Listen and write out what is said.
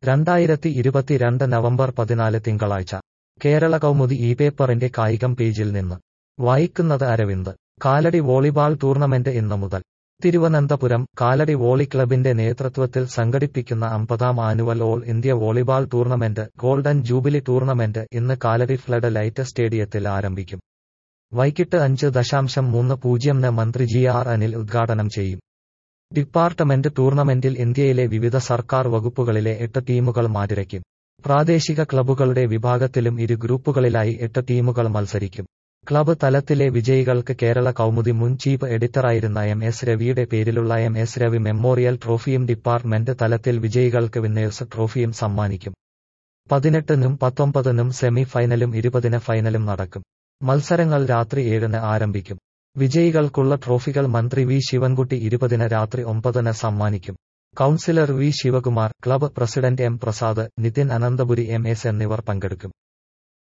രണ്ടായിരത്തി ഇരുപത്തിരണ്ട് നവംബർ പതിനാല് തിങ്കളാഴ്ച കേരള കൗമുദി ഈ പേപ്പറിന്റെ കായികം പേജിൽ നിന്ന് വായിക്കുന്നത് അരവിന്ദ് കാലടി വോളിബാൾ ടൂർണമെന്റ് ഇന്ന് മുതൽ തിരുവനന്തപുരം കാലടി വോളി ക്ലബിന്റെ നേതൃത്വത്തിൽ സംഘടിപ്പിക്കുന്ന അമ്പതാം annual all India volleyball tournament golden jubilee tournament ഇന്ന് കാലടി ഫ്ലഡ് ലൈറ്റ് സ്റ്റേഡിയത്തിൽ ആരംഭിക്കും വൈകിട്ട് അഞ്ച് ദശാംശം മൂന്ന് പൂജ്യംന് മന്ത്രി ജി ആർ അനിൽ ഉദ്ഘാടനം ചെയ്യും ഡിപ്പാർട്ട്മെന്റ് ടൂർണമെന്റിൽ ഇന്ത്യയിലെ വിവിധ സർക്കാർ വകുപ്പുകളിലെ എട്ട് ടീമുകൾ മാറ്റിരയ്ക്കും പ്രാദേശിക ക്ലബ്ബുകളുടെ വിഭാഗത്തിലും ഇരു ഗ്രൂപ്പുകളിലായി എട്ട് ടീമുകൾ മത്സരിക്കും ക്ലബ്ബ് തലത്തിലെ വിജയികൾക്ക് കേരള കൗമുദി മുൻ ചീഫ് എഡിറ്ററായിരുന്ന എം എസ് രവിയുടെ പേരിലുള്ള എം എസ് രവി മെമ്മോറിയൽ ട്രോഫിയും ഡിപ്പാർട്ട്മെന്റ് തലത്തിൽ വിജയികൾക്ക് വിന്നേഴ്സ് ട്രോഫിയും സമ്മാനിക്കും പതിനെട്ടിനും പത്തൊമ്പതിനും സെമി ഫൈനലും ഇരുപതിന് ഫൈനലും നടക്കും മത്സരങ്ങൾ രാത്രി ഏഴിന് ആരംഭിക്കും വിജയികൾക്കുള്ള ട്രോഫികൾ മന്ത്രി വി ശിവൻകുട്ടി ഇരുപതിന് രാത്രി ഒമ്പതിന് സമ്മാനിക്കും councillor V Sivakumar club president M Prasad Nithin Ananthapuri M S എന്നിവർ പങ്കെടുക്കും